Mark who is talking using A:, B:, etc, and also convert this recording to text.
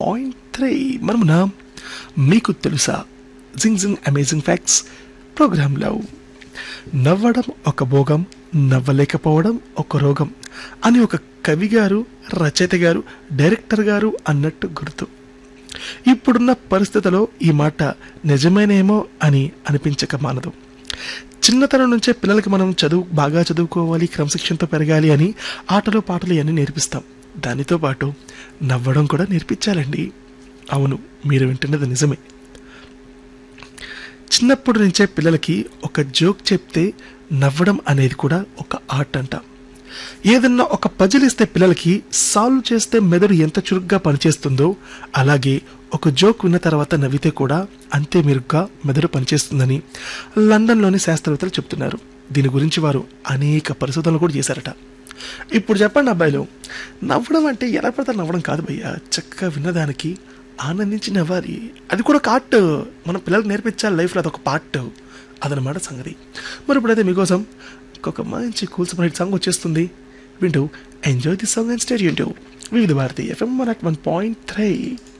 A: point three మనమున మీకు తెలుసా జింగ్ జింగ్ అమేజింగ్ ఫ్యాక్ట్స్ ప్రోగ్రాంలో నవ్వడం ఒక భోగం నవ్వలేకపోవడం ఒక రోగం అని ఒక కవి గారు రచయిత గారు డైరెక్టర్ గారు అన్నట్టు గుర్తు ఇప్పుడున్న పరిస్థితిలో ఈ మాట నిజమేనేమో అని అనిపించక మానదు చిన్నతనం నుంచే పిల్లలకి మనం చదువు బాగా చదువుకోవాలి క్రమశిక్షణతో పెరగాలి అని ఆటలు పాటలు ఇవన్నీ నేర్పిస్తాం దానితో పాటు నవ్వడం కూడా నేర్పించాలండి అవును మీరు వింటున్నది నిజమే చిన్నప్పటి నుంచే పిల్లలకి ఒక జోక్ చెప్తే నవ్వడం అనేది కూడా ఒక ఆర్ట్ అంట ఏదన్నా ఒక పజిల్ ఇస్తే పిల్లలకి సాల్వ్ చేస్తే మెదడు ఎంత చురుగ్గా పనిచేస్తుందో అలాగే ఒక జోక్ విన్న తర్వాత నవ్వితే కూడా అంతే మెరుగ్గా మెదడు పనిచేస్తుందని లండన్లోని శాస్త్రవేత్తలు చెప్తున్నారు దీని గురించి వారు అనేక పరిశోధనలు కూడా చేశారట ఇప్పుడు చెప్పండి అబ్బాయిలు నవ్వడం అంటే ఎలా పడితే నవ్వడం కాదు భయ్య చక్కగా విన్నదానికి ఆనందించి నవ్వాలి అది కూడా ఒక ఆర్ట్ మన పిల్లలకు నేర్పించాలి లైఫ్లో అదొక పార్ట్ అదనమాట సంగతి మరి ఇప్పుడైతే మీకోసం ఒక మంచి కూల్ సూపర్ హిట్ సాంగ్ వచ్చేస్తుంది వింటూ enjoy the song and stadium Vividh Bharati FM one at one point three